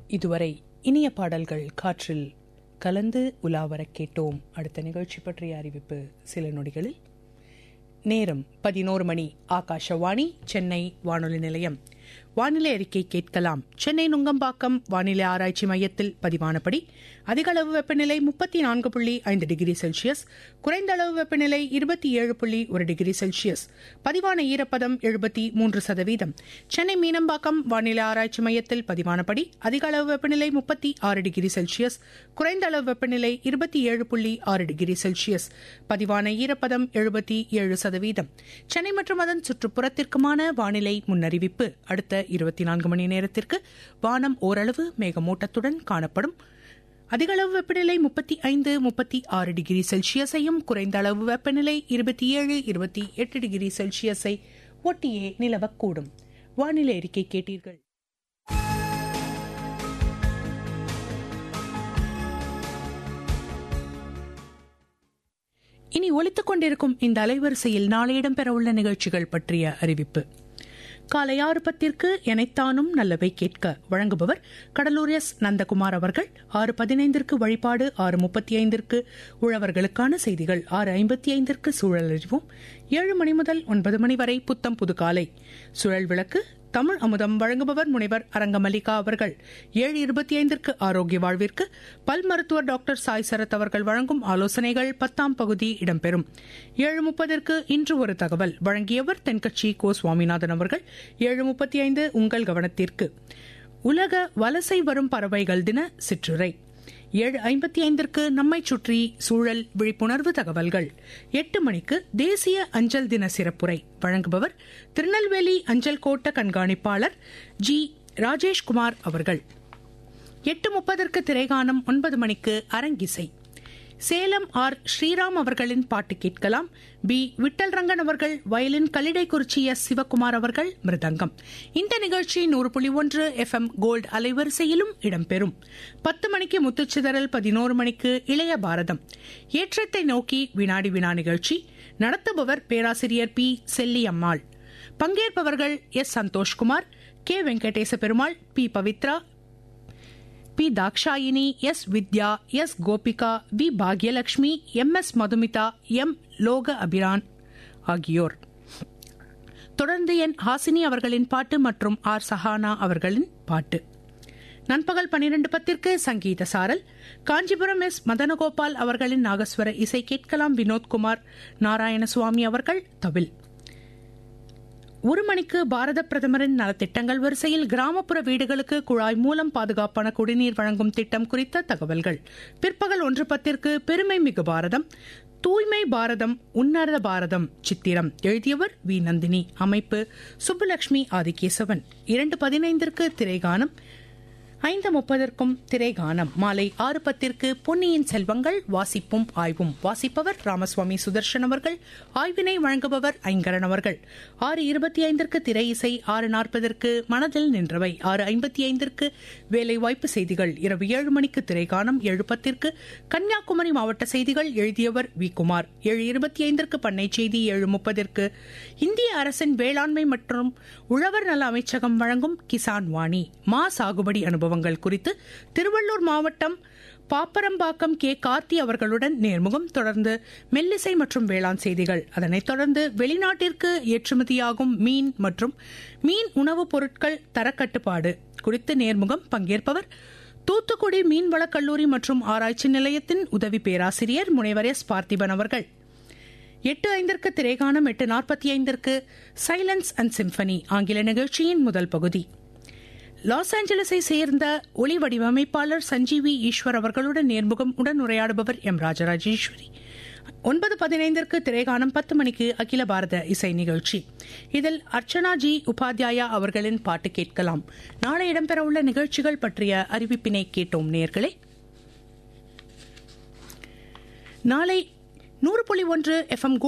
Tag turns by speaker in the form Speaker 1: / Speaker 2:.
Speaker 1: இதுவரை இனிய பாடல்கள் காற்றில் கலந்து உலாவரக் கேட்டோம் அடுத்த நிகழ்ச்சி பற்றிய அறிவிப்பு சில நொடிகளில் நேரம் பதினோரு மணி ஆகாஷவாணி சென்னை வானொலி நிலையம் வானிலை அறிக்கை கேட்கலாம் சென்னை நுங்கம்பாக்கம் வானிலை ஆராய்ச்சி மையத்தில் பதிவானபடி அதிக அளவு வெப்பநிலை முப்பத்தி நான்கு புள்ளி ஐந்து டிகிரி செல்சியஸ் குறைந்த அளவு வெப்பநிலை இருபத்தி ஏழு புள்ளி ஒரு டிகிரி செல்சியஸ் பதிவான ஈரப்பதம் எழுபத்தி மூன்று சதவீதம் சென்னை மீனம்பாக்கம் வானிலை ஆராய்ச்சி மையத்தில் பதிவானபடி அதிக அளவு வெப்பநிலை முப்பத்தி ஆறு டிகிரி செல்சியஸ் குறைந்த அளவு வெப்பநிலை இருபத்தி ஏழு புள்ளி ஆறு டிகிரி செல்சியஸ் பதிவான ஈரப்பதம் எழுபத்தி ஏழு சதவீதம் சென்னை மற்றும் அதன் சுற்றுப்புறத்திற்குமான வானிலை முன்னறிவிப்பு அடுத்த இருபத்தி நான்கு மணி நேரத்திற்கு வானம் ஓரளவு மேகமூட்டத்துடன் காணப்படும் அதிக அளவு வெப்பநிலை முப்பத்தி ஐந்து முப்பத்தி ஆறு டிகிரி செல்சியஸையும் குறைந்த அளவு வெப்பநிலை இருபத்தி ஏழு இருபத்தி எட்டு டிகிரி செல்சியஸை ஒட்டியே நிலவக்கூடும் வானிலை அறிக்கை கேட்டீர்கள் இனி ஒலித்துக் கொண்டிருக்கும் இந்த அலைவரிசையில் நாளை இடம்பெறவுள்ள நிகழ்ச்சிகள் பற்றிய அறிவிப்பு காலை ஆறு பத்திற்கு எனைத்தானும் நல்லவை கேட்க வழங்குபவர் கடலூர் எஸ் நந்தகுமார் அவர்கள் ஆறு பதினைந்திற்கு வழிபாடு ஆறு முப்பத்தி ஐந்திற்கு உழவர்களுக்கான செய்திகள் ஆறு ஐம்பத்தி ஐந்திற்கு சூழல் அறிவோம் ஏழு மணி முதல் ஒன்பது மணி வரை புத்தம் புது காலை சுழல் விளக்கு தமிழ் அமுதம் வழங்குபவர் முனைவர் அரங்கமல்லிகா அவர்கள் ஏழு இருபத்தி ஐந்திற்கு ஆரோக்கிய வாழ்விற்கு பல் மருத்துவர் டாக்டர் சாய் சரத் அவர்கள் வழங்கும் ஆலோசனைகள் பத்தாம் பகுதி இடம்பெறும் ஏழு முப்பதற்கு இன்று ஒரு தகவல் வழங்கியவர் தென்கட்சி கோ சுவாமிநாதன் அவர்கள் ஏழு முப்பத்தி ஐந்து உங்கள் கவனத்திற்கு உலக வலசை வரும் பறவைகள் தின சிற்றுரை ஏழு ஐம்பத்தி ஐந்திற்கு நம்மை சுற்றி சூழல் விழிப்புணர்வு தகவல்கள் எட்டு மணிக்கு தேசிய அஞ்சல் தின சிறப்புரை வழங்குபவர் திருநெல்வேலி அஞ்சல் கோட்ட கண்காணிப்பாளர் ஜி ராஜேஷ்குமார் அவர்கள் எட்டு முப்பதற்கு திரைகானம் ஒன்பது மணிக்கு அரங்கிசை சேலம் ஆர் ஸ்ரீராம் அவர்களின் பாட்டு கேட்கலாம் பி விட்டல் ரங்கன் அவர்கள் வயலின் கல்லிடைக்குறிச்சி எஸ் சிவகுமார் அவர்கள் மிருதங்கம் இந்த நிகழ்ச்சி நூறு புள்ளி ஒன்று எஃப் எம் கோல்டு அலைவரிசையிலும் இடம்பெறும் பத்து மணிக்கு முத்துச்சிதறல் பதினோரு மணிக்கு இளைய பாரதம் ஏற்றத்தை நோக்கி வினாடி வினா நிகழ்ச்சி நடத்துபவர் பேராசிரியர் பி செல்லியம்மாள் பங்கேற்பவர்கள் S Santhoshkumar K Venkatesa Perumal P Pavithra P Dakshayini S Vidya S Gopika V Bhagyalakshmi M S Madhumitha M Loga Abiran ஆகியோர் தொடர்ந்து என் ஹாசினி அவர்களின் பாட்டு மற்றும் ஆர் சஹானா அவர்களின் பாட்டு நண்பகல் பனிரெண்டு பத்திற்கு சங்கீத சாரல் காஞ்சிபுரம் எஸ் மதனகோபால் அவர்களின் நாகஸ்வர இசை கேட்கலாம் வினோத்குமார் நாராயணசுவாமி அவர்கள் தவில் ஒரு மணிக்கு பாரத பிரதமரின் நலத்திட்டங்கள் வரிசையில் கிராமப்புற வீடுகளுக்கு குழாய் மூலம் பாதுகாப்பான குடிநீர் வழங்கும் திட்டம் குறித்த தகவல்கள் பிற்பகல் ஒன்று பத்திற்கு பெருமை மிகு பாரதம் தூய்மை பாரதம் உன்னத பாரதம் சித்திரம் எழுதியவர் வி நந்தினி அமைப்பு சுப்புலட்சுமி ஆதிகேசவன் இரண்டு பதினைந்திற்கு திரைகானம் ஐந்து முப்பதற்கும் திரைகானம் மாலை ஆறு பத்திற்கு பொன்னியின் செல்வங்கள் வாசிப்பும் ஆய்வும் வாசிப்பவர் ராமசுவாமி சுதர்ஷன் அவர்கள் ஆய்வினை வழங்குபவர் ஐங்கரன் அவர்கள் ஆறு இருபத்தி ஐந்திற்கு திரை இசை ஆறு நாற்பதற்கு மனதில் நின்றவை ஆறு ஐம்பத்தி ஐந்திற்கு வேலைவாய்ப்பு செய்திகள் இரவு ஏழு மணிக்கு திரைகானம் ஏழு பத்திற்கு கன்னியாகுமரி மாவட்ட செய்திகள் எழுதியவர் வி குமார் ஏழு இருபத்தி ஐந்திற்கு பண்ணை செய்தி ஏழு முப்பதற்கு இந்திய அரசின் வேளாண்மை மற்றும் உழவர் நல அமைச்சகம் வழங்கும் கிசான் வாணி மா சாகுபடி அனுபவம் அனுபவங்கள் குறித்து திருவள்ளூர் மாவட்டம் பாப்பரம்பாக்கம் கே கார்த்தி அவர்களுடன் நேர்முகம் தொடர்ந்து மெல்லிசை மற்றும் வேளாண் செய்திகள் அதனைத் தொடர்ந்து வெளிநாட்டிற்கு ஏற்றுமதியாகும் மீன் மற்றும் மீன் உணவுப் பொருட்கள் தரக்கட்டுப்பாடு குறித்து நேர்முகம் பங்கேற்பவர் தூத்துக்குடி மீன்வளக் கல்லூரி மற்றும் ஆராய்ச்சி நிலையத்தின் உதவி பேராசிரியர் முனைவர் எஸ் பார்த்திபன் அவர்கள் எட்டு ஐந்திற்கு திரைகானம் எட்டு நாற்பத்தி ஐந்திற்கு சைலன்ஸ் அண்ட் சிம்பனி ஆங்கில நிகழ்ச்சியின் முதல் பகுதி லாஸ் ஏஞ்சலஸை சேர்ந்த ஒளி வடிவமைப்பாளர் சஞ்சீவி ஈஸ்வர் அவர்களுடன் நேர்முகம் உடன் உரையாடுபவர் எம் ராஜராஜேஸ்வரி ஒன்பது பதினைந்திற்கு திரைகானம் பத்து மணிக்கு அகில பாரத இசை நிகழ்ச்சி இதில் அர்ச்சனா ஜி உபாத்யாயா அவர்களின் பாட்டு கேட்கலாம் நாளை இடம்பெறவுள்ள நிகழ்ச்சிகள் பற்றிய அறிவிப்பினை கேட்டோம் நேர்களே நாளை நூறு புள்ளி ஒன்று எஃப் எம்